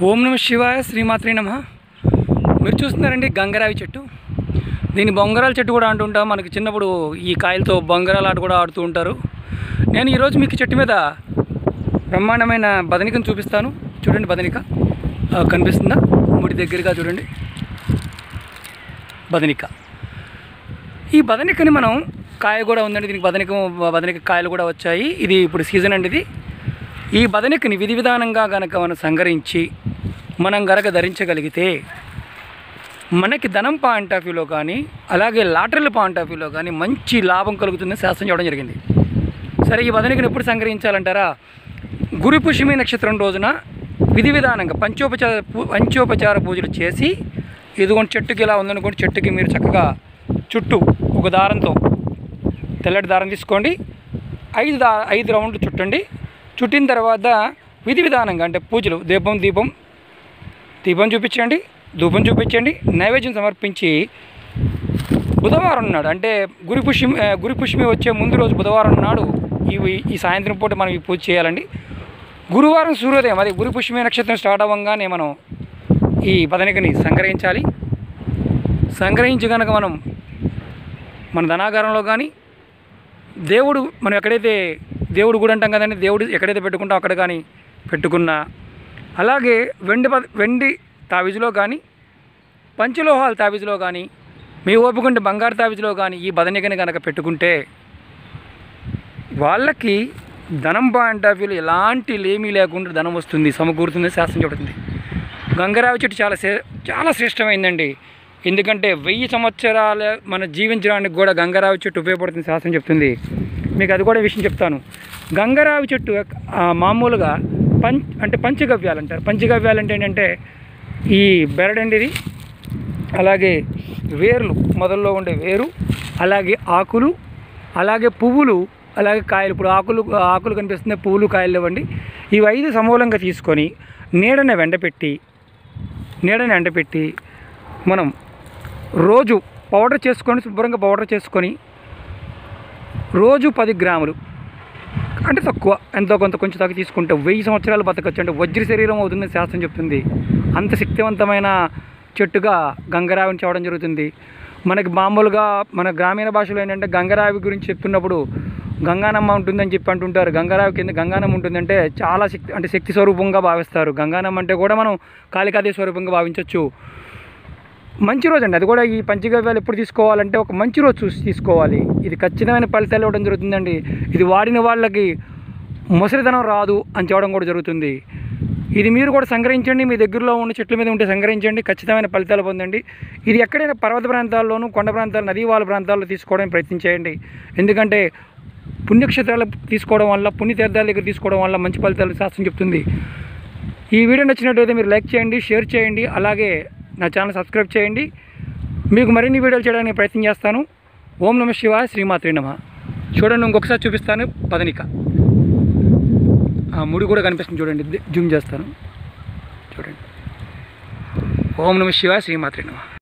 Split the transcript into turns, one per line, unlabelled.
ఓం నమ శివాయ శ్రీమాత్రి నమ మీరు చూస్తున్నారండి గంగరావి చెట్టు దీన్ని బొంగరాల చెట్టు కూడా అంటుంటాం మనకి చిన్నప్పుడు ఈ కాయలతో బొంగరాల ఆట కూడా ఆడుతూ ఉంటారు నేను ఈరోజు మీకు చెట్టు మీద బ్రహ్మాండమైన బదనికను చూపిస్తాను చూడండి బదనిక ఆ, కనిపిస్తుందా ముడి దగ్గరగా చూడండి బదనిక ఈ బదనికని మనం కాయ కూడా ఉందండి దీనికి బదనిక బదనిక కాయలు కూడా వచ్చాయి ఇది ఇప్పుడు సీజన్ అండి ఇది ఈ బదనికని విధి విధానంగా గనక మనం సంగరించి మనం గనక ధరించగలిగితే మనకి ధనం పాయింట్ ఆఫ్ వ్యూలో కానీ అలాగే లాటరీల పాయింట్ ఆఫ్ వ్యూలో కానీ మంచి లాభం కలుగుతుందని శాస్త్రం చేయడం జరిగింది సరే ఈ బదనికను ఎప్పుడు సంగ్రహించాలంటారా గురు పుష్యమి నక్షత్రం రోజున విధి విధానంగా పంచోపచార పూ- పంచోపచార పూజలు చేసి ఇదిగోండి చెట్టుకి ఇలా ఉందనుకోండి చెట్టుకి మీరు చక్కగా చుట్టూ ఒక దారంతో తెల్లటి దారం తీసుకోండి ఐదు దా ఐదు రౌండ్లు చుట్టండి చుట్టిన తర్వాత విధి విధానంగా అంటే పూజలు దీపం దీపం దీపం చూపించండి ధూపం చూపించండి నైవేద్యం సమర్పించి బుధవారం నాడు అంటే గురి పుష్యమి ఆ, గురి పుష్యమి వచ్చే ముందు రోజు బుధవారం నాడు ఈ ఈ సాయంత్రం పూట మనం ఈ పూజ చేయాలండి గురువారం సూర్యోదయం అది గురి పుష్యమి నక్షత్రం స్టార్ట్ అవ్వగానే మనం ఈ పదనికని సంగ్రహించాలి సంగ్రహించి కనుక మనం మన ధనాగారంలో కానీ దేవుడు మనం ఎక్కడైతే దేవుడు గుడి అంటాం కదండి దేవుడు ఎక్కడైతే పెట్టుకుంటాం అక్కడ కానీ పెట్టుకున్నా అలాగే వెండి ప- వెండి తావిజులో కానీ పంచలోహాల తావిజులో కానీ మీ ఓపుకుంటే బంగారు తావిజులో కానీ ఈ బదనికని కనుక పెట్టుకుంటే వాళ్ళకి ధనం పాయింట్ ఆఫ్ వ్యూలో ఎలాంటి లేమీ లేకుండా ధనం వస్తుంది సమకూరుతుంది శాస్త్రం చెబుతుంది గంగరావి చెట్టు చాలా శ్రే చాలా శ్రేష్టమైందండి ఎందుకంటే వెయ్యి సంవత్సరాల మన జీవించడానికి కూడా గంగరావి చెట్టు ఉపయోగపడుతుంది శాస్త్రం చెప్తుంది మీకు అది కూడా విషయం చెప్తాను గంగరావి చెట్టు యొక్క- ఆ, మామూలుగా పంచ అంటే పంచగవ్యాలు అంటారు పంచగవ్యాలు అంటే ఏంటంటే ఈ బెరడండి ఇది అలాగే వేర్లు మొదల్లో ఉండే వేరు అలాగే ఆకులు అలాగే పువ్వులు అలాగే కాయలు ఇప్పుడు ఆకులు ఆకులు కనిపిస్తున్నాయి పువ్వులు కాయలు ఇవ్వండి ఇవి ఐదు సమూలంగా తీసుకొని నీడని వెండపెట్టి నీడని ఎండపెట్టి మనం రోజు పౌడర్ చేసుకొని శుభ్రంగా పౌడర్ చేసుకొని రోజు పది గ్రాములు అంటే తక్కువ ఎంతో కొంత కొంచెం తక్కువ తీసుకుంటే వెయ్యి సంవత్సరాలు బతకచ్చు అంటే వజ్ర శరీరం అవుతుందని శాస్త్రం చెప్తుంది అంత శక్తివంతమైన చెట్టుగా గంగరావిని చూడడం జరుగుతుంది మనకి మామూలుగా మన గ్రామీణ భాషలో ఏంటంటే గంగరావి గురించి చెప్తున్నప్పుడు గంగానమ్మ ఉంటుందని చెప్పి అంటుంటారు గంగారావి కింద గంగానమ్మ ఉంటుందంటే చాలా శక్తి అంటే శక్తి స్వరూపంగా భావిస్తారు గంగానమ్మ అంటే కూడా మనం కాళికాదే స్వరూపంగా భావించవచ్చు మంచి రోజు అండి అది కూడా ఈ పంచగవ్యాలు ఎప్పుడు తీసుకోవాలంటే ఒక మంచి రోజు చూసి తీసుకోవాలి ఇది ఖచ్చితమైన ఫలితాలు ఇవ్వడం జరుగుతుందండి ఇది వాడిన వాళ్ళకి ముసలితనం రాదు అని చెప్పడం కూడా జరుగుతుంది ఇది మీరు కూడా సంగ్రహించండి మీ దగ్గరలో ఉన్న చెట్ల మీద ఉంటే సంగ్రహించండి ఖచ్చితమైన ఫలితాలు పొందండి ఇది ఎక్కడైనా పర్వత ప్రాంతాల్లోనూ కొండ ప్రాంతాలు నదీ వాళ్ళ ప్రాంతాల్లో తీసుకోవడానికి ప్రయత్నం చేయండి ఎందుకంటే పుణ్యక్షేత్రాలు తీసుకోవడం వల్ల పుణ్యతీర్థాల దగ్గర తీసుకోవడం వల్ల మంచి ఫలితాలు శాస్త్రం చెప్తుంది ఈ వీడియో నచ్చినట్టయితే మీరు లైక్ చేయండి షేర్ చేయండి అలాగే నా ఛానల్ సబ్స్క్రైబ్ చేయండి మీకు మరిన్ని వీడియోలు చేయడానికి నేను ప్రయత్నం చేస్తాను ఓం నమ శివాయ శ్రీమాత్రి నమ చూడండి ఇంకొకసారి చూపిస్తాను పదనిక ఆ ముడి కూడా కనిపిస్తుంది చూడండి జూమ్ చేస్తాను చూడండి ఓం నమ శివాయ శ్రీమాత్రి నమ